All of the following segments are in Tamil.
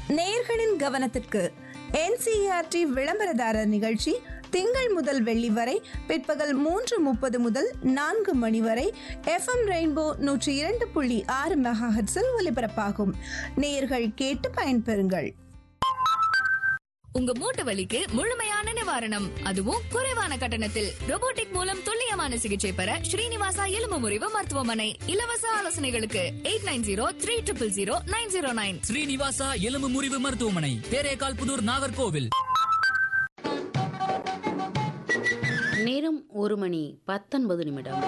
நேயர்களின் கவனத்திற்கு என்சிஆர்டி விளம்பரதாரர் நிகழ்ச்சி திங்கள் முதல் வெள்ளி வரை பிற்பகல் மூன்று முப்பது முதல் நான்கு மணி வரை எஃப்எம் ரெயின்போ நூற்றி இரண்டு புள்ளி ஆறு மெகாஹெட்ஸில் ஒலிபரப்பாகும் நேயர்கள் கேட்டு பயன்பெறுங்கள் உங்க மூட்டு வலிக்கு முழுமையான நிவாரணம் அதுவும் குறைவான கட்டணத்தில் robotic மூலம் துல்லியமான சிகிச்சை பெற ஸ்ரீனிவாசா எலும்பு முறிவு மருத்துவமனை இலவச ஆலோசனைகளுக்கு eight nine zero three triple zero nine zero nine Srinivasa எலும்பு முறிவு மருத்துவமனை தேரேகால் புதூர் நாகர்கோவில் நேரம் ஒரு மணி பத்தொன்பது நிமிடம்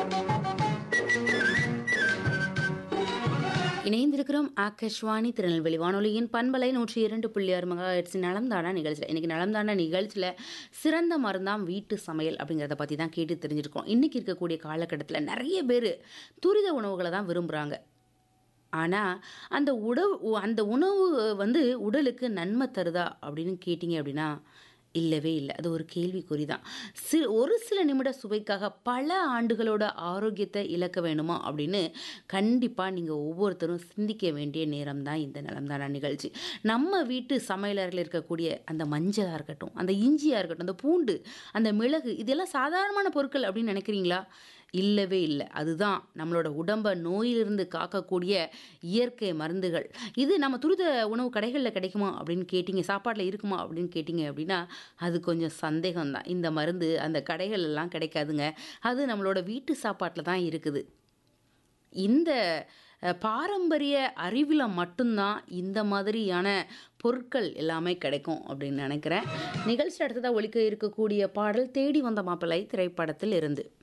இணைந்திருக்கிறோம் ஆகாஷ்வாணி திருநெல்வேலி வானொலியின் பண்பலை நூற்றி இரண்டு புள்ளி ஆறு மகாஹெட்ஸின் நலம்தானா நிகழ்ச்சியில் இன்றைக்கி நலம்தானா நிகழ்ச்சியில் சிறந்த மருந்தாம் வீட்டு சமையல் அப்படிங்கிறத பற்றி தான் கேட்டு தெரிஞ்சிருக்கோம் இன்றைக்கி இருக்கக்கூடிய காலகட்டத்தில் நிறைய பேர் துரித உணவுகளை தான் விரும்புகிறாங்க ஆனால் அந்த உணவு அந்த உணவு வந்து உடலுக்கு நன்மை தருதா அப்படின்னு கேட்டிங்க அப்படின்னா இல்லவே இல்லை அது ஒரு கேள்விக்குறி தான் சி ஒரு சில நிமிட சுவைக்காக பல ஆண்டுகளோட ஆரோக்கியத்தை இழக்க வேணுமா அப்படின்னு கண்டிப்பாக நீங்கள் ஒவ்வொருத்தரும் சிந்திக்க வேண்டிய நேரம் தான் இந்த நிலம்தான நிகழ்ச்சி நம்ம வீட்டு சமையலறையில் இருக்கக்கூடிய அந்த மஞ்சளாக இருக்கட்டும் அந்த இஞ்சியாக இருக்கட்டும் அந்த பூண்டு அந்த மிளகு இதெல்லாம் சாதாரணமான பொருட்கள் அப்படின்னு நினைக்கிறீங்களா இல்லவே இல்லை அதுதான் நம்மளோட உடம்பை நோயிலிருந்து காக்கக்கூடிய இயற்கை மருந்துகள் இது நம்ம துரித உணவு கடைகளில் கிடைக்குமா அப்படின்னு கேட்டிங்க சாப்பாட்டில் இருக்குமா அப்படின்னு கேட்டிங்க அப்படின்னா அது கொஞ்சம் சந்தேகம்தான் இந்த மருந்து அந்த கடைகள் எல்லாம் கிடைக்காதுங்க அது நம்மளோட வீட்டு சாப்பாட்டில் தான் இருக்குது இந்த அஹ், பாரம்பரிய அறிவில் மட்டும்தான் இந்த மாதிரியான பொருட்கள் எல்லாமே கிடைக்கும் அப்படின்னு நினைக்கிறேன் நிகழ்ச்சி அடுத்ததாக ஒழிக்க இருக்கக்கூடிய பாடல் தேடி வந்த மாப்பிள்ளை திரைப்படத்தில் இருந்து